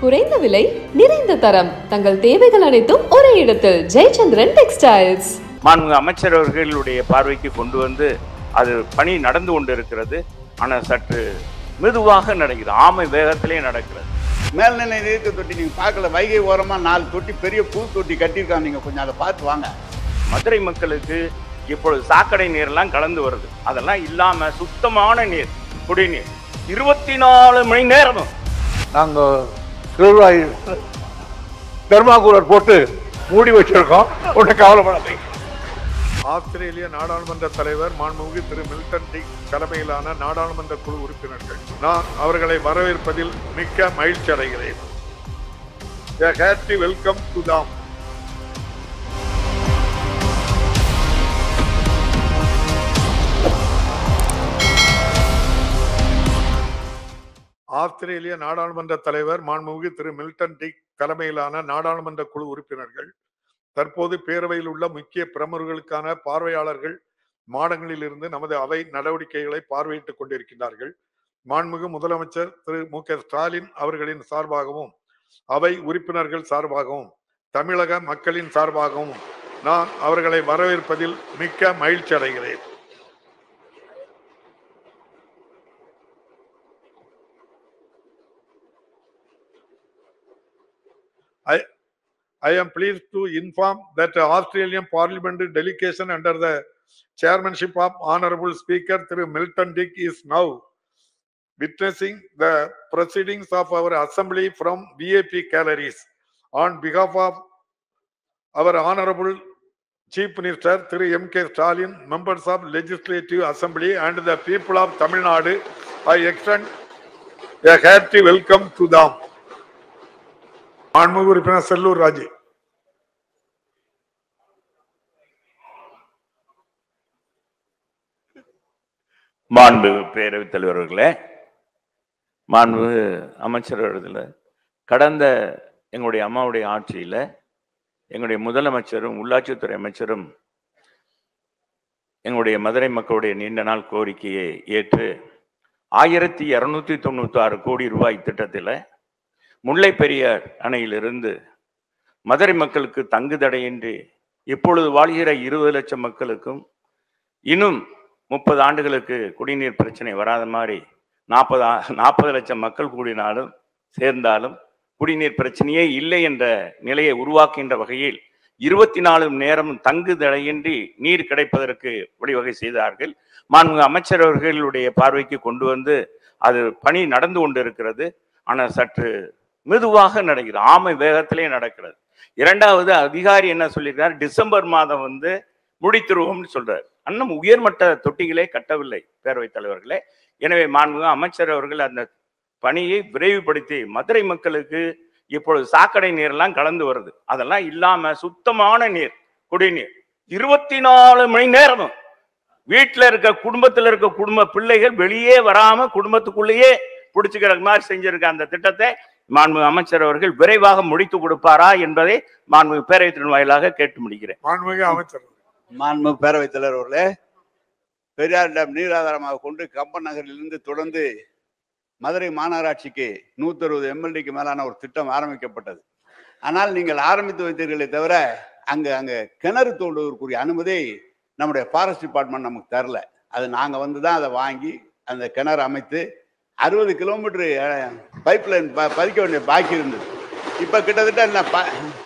குறைந்த விலை நிறைந்த தரம் தங்கள் தேவைகள் அனைத்தும் ஒரே இடத்தில் ஜெயச்சந்திரன் டெக்ஸ்டைல்ஸ் மாண்புமிகு அமைச்சர் அவர்களுடைய பார்வைக்கு கொண்டு வந்து அது பணி நடந்து கொண்டு இருக்கிறது ஆனால் சற்று மெதுவாக நடக்குது ஆமை வேகத்திலே நடக்கிறது மேல்நிலை நீர்த்த தொட்டி நீங்க பார்க்கல வைகை ஓரமா நாலு தொட்டி பெரிய புது தொட்டி கட்டியிருக்காங்க நீங்க கொஞ்சம் அதை பார்த்து வாங்க மதுரை மக்களுக்கு இப்பொழுது சாக்கடை நீர்லாம் கலந்து வருது அதெல்லாம் இல்லாம சுத்தமான நீர் குடிநீர் இருபத்தி நாலு மணி நேரமும் நாங்கள் திருவாய் தெர்மாகூலர் போட்டு மூடி வச்சிருக்கோம் ஒன்றும் கவலைப்படாதீங்க ஆஸ்திரேலிய நாடாளுமன்ற தலைவர் மாண்புமிகு திரு மில்டன் டிக் தலைமையிலான நாடாளுமன்ற குழு உறுப்பினர்கள் நான் அவர்களை வரவேற்பதில் மிக்க மகிழ்ச்சி அடைகிறேன் வெல்கம் டு தாம் ஆஸ்திரேலிய நாடாளுமன்ற தலைவர் மாண்புமிகு திரு மில்டன் டிக் தலைமையிலான நாடாளுமன்ற குழு உறுப்பினர்கள் தற்போது பேரவையில் உள்ள முக்கிய பிரமுகர்களுக்கான பார்வையாளர்கள் மாடங்களில் இருந்து நமது அவை நடவடிக்கைகளை பார்வையிட்டுக் கொண்டிருக்கிறார்கள் மாண்புமிகு முதலமைச்சர் திரு மு க ஸ்டாலின் அவர்களின் சார்பாகவும் அவை உறுப்பினர்கள் சார்பாகவும் தமிழக மக்களின் சார்பாகவும் நான் அவர்களை வரவேற்பதில் மிக்க மகிழ்ச்சி அடைகிறேன் I, I am pleased to inform that the Australian Parliamentary delegation under the chairmanship of Honorable Speaker Thiru Milton Dick is now witnessing the proceedings of our assembly from VIP galleries on behalf of our Honorable Chief Minister Thiru M.K. Stalin, members of Legislative Assembly and the people of Tamil Nadu, I extend a hearty welcome to them. மாண்புமிகு உறுப்பினர் செல்லூர் ராஜு மாண்பு பேரவைத் தலைவர்களே மாண்பு அமைச்சர்கள் கடந்த எங்களுடைய அம்மாவுடைய ஆட்சியில எங்களுடைய முதலமைச்சரும் உள்ளாட்சித்துறை அமைச்சரும் எங்களுடைய மதுரை மக்களுடைய நீண்ட நாள் கோரிக்கையை ஏற்று ஆயிரத்தி இருநூத்தி தொண்ணூத்தி ஆறு கோடி ரூபாய் திட்டத்தில் முல்லை பெரியார் அணையிலிருந்து மதுரை மக்களுக்கு தங்கு தடையின்றி இப்பொழுது வாழ்கிற இருபது லட்சம் மக்களுக்கும் இன்னும் முப்பது ஆண்டுகளுக்கு குடிநீர் பிரச்சனை வராத மாதிரி நாற்பது நாற்பது லட்சம் மக்கள் கூடினாலும் சேர்ந்தாலும் குடிநீர் பிரச்சனையே இல்லை என்ற நிலையை உருவாக்குகின்ற வகையில் இருபத்தி நாலு நேரம் தங்கு தடையின்றி நீர் கிடைப்பதற்கு வழிவகை செய்தார்கள் மாண்புமிகு அமைச்சர் அவர்களுடைய பார்வைக்கு கொண்டு வந்து அது பணி நடந்து கொண்டு இருக்கிறது ஆனால் சற்று மெதுவாக நடக்குது ஆமை வேகத்திலே நடக்கிறது இரண்டாவது அதிகாரி என்ன சொல்லியிருக்கார் டிசம்பர் மாதம் வந்து முடித்துருவோம்னு சொல்றாரு அண்ணன் உயர்மட்ட தொட்டிகளே கட்டவில்லை பேரவைத் தலைவர்களே எனவே மாண்புமிகு அமைச்சர் அவர்கள் அந்த பணியை விரைவுபடுத்தி மதுரை மக்களுக்கு இப்பொழுது சாக்கடை நீர்லாம் கலந்து வருது அதெல்லாம் இல்லாம சுத்தமான நீர் குடிநீர் இருபத்தி நாலு மணி நேரமும் வீட்டுல இருக்க குடும்பத்துல இருக்க குடும்ப பிள்ளைகள் வெளியே வராம குடும்பத்துக்குள்ளேயே பிடிச்சுக்கிற மாதிரி செஞ்சிருக்க அந்த திட்டத்தை மாண்புமிகு அமைச்சர் அவர்கள் விரைவாக முடித்து கொடுப்பாரா என்பதை மாண்புமிகு பேரவைத்தின் வாயிலாக கேட்டு முடிக்கிறேன் மாண்புமிகு அமைச்சர் மாண்புமிகு பேரவைத் தலைவர் அவர்களே பெரியார் டேம் நீராதாரமாக கொண்டு கம்பன் நகரிலிருந்து தொடர்ந்து மதுரை மாநகராட்சிக்கு நூத்தி அறுபது எம்எல்டிக்கு மேலான ஒரு திட்டம் ஆரம்பிக்கப்பட்டது ஆனால் நீங்கள் ஆரம்பித்து வைத்தீர்களே தவிர அங்க அங்க கிணறு தோண்டுவதற்குரிய அனுமதி நம்முடைய ஃபாரஸ்ட் டிபார்ட்மெண்ட் நமக்கு தரல அது நாங்க வந்து தான் அதை வாங்கி அந்த கிணறு அமைத்து அறுபது கிலோமீட்டர் பைப் லைன் பதிக்க வேண்டிய பாக்கி இருந்தது இப்ப கிட்டத்தட்ட என்ன ப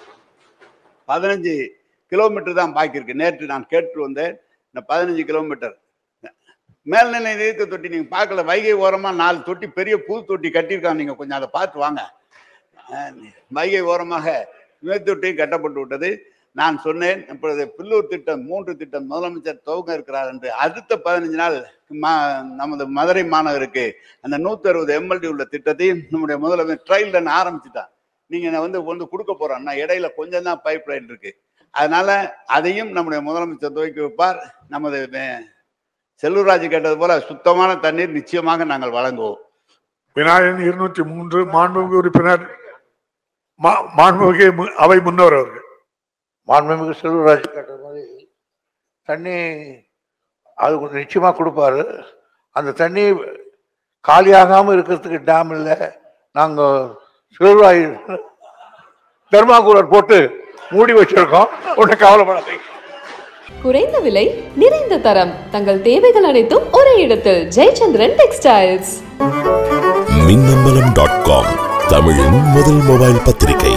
பதினஞ்சு கிலோமீட்டர் தான் பாக்கி இருக்கு நேற்று நான் கேட்டு வந்தேன் இந்த பதினஞ்சு கிலோமீட்டர் மேல்நிலை நீர்த்த தொட்டி நீங்க பார்க்கல வைகை ஓரமா நாலு தொட்டி பெரிய புது தொட்டி கட்டியிருக்காங்க நீங்க கொஞ்சம் அதை பார்த்து வாங்க அஹ் வைகை ஓரமாக மேற்தொட்டி கட்டப்பட்டு விட்டது நான் சொன்னேன் இப்பொழுது பில்லூர் திட்டம் மூன்று திட்டம் முதலமைச்சர் துவங்க இருக்கிறார் என்று அடுத்த பதினஞ்சு நாள் மா- நமது மதுரை மாநகருக்கு அந்த நூத்தி அறுபது எம்எல்டி உள்ள திட்டத்தையும் நம்முடைய முதலமைச்சர் ட்ரையல் ரன் ஆரம்பிச்சுட்டான் நீங்க நான் வந்து வந்து கொடுக்க போறோம் நான் இடையில கொஞ்சம் தான் பைப் லைன் இருக்கு அதனால அதையும் நம்முடைய முதலமைச்சர் துவக்கி வைப்பார் நமது மே- செல்லூர்ராஜ் கேட்டது போல சுத்தமான தண்ணீர் நிச்சயமாக நாங்கள் வழங்குவோம் விநாயகன் இருநூற்றி மூன்று மாண்புமிகு உறுப்பினர் மா- மாண்புமிகு மு- அவை முன்னவர் அவர்கள் மாண்புமிகு செல்வராஜ் கேட்ட மாதிரி தண்ணி அது கொஞ்சம் நிச்சயமா கொடுப்பாரு அந்த தண்ணி காலியாகாம இருக்கிறதுக்கு டேம் இல்லை நாங்கள் சிறுவாய் தெர்மாகூலர் போட்டு மூடி வச்சிருக்கோம் ஒன்றும் கவலைப்படாதீங்க குறைந்த விலை நிறைந்த தரம் தங்கள் தேவைகள் அனைத்தும் ஒரே இடத்தில் Jayachandran textiles Minnambalam dot com தமிழின் முதல் மொபைல் பத்திரிகை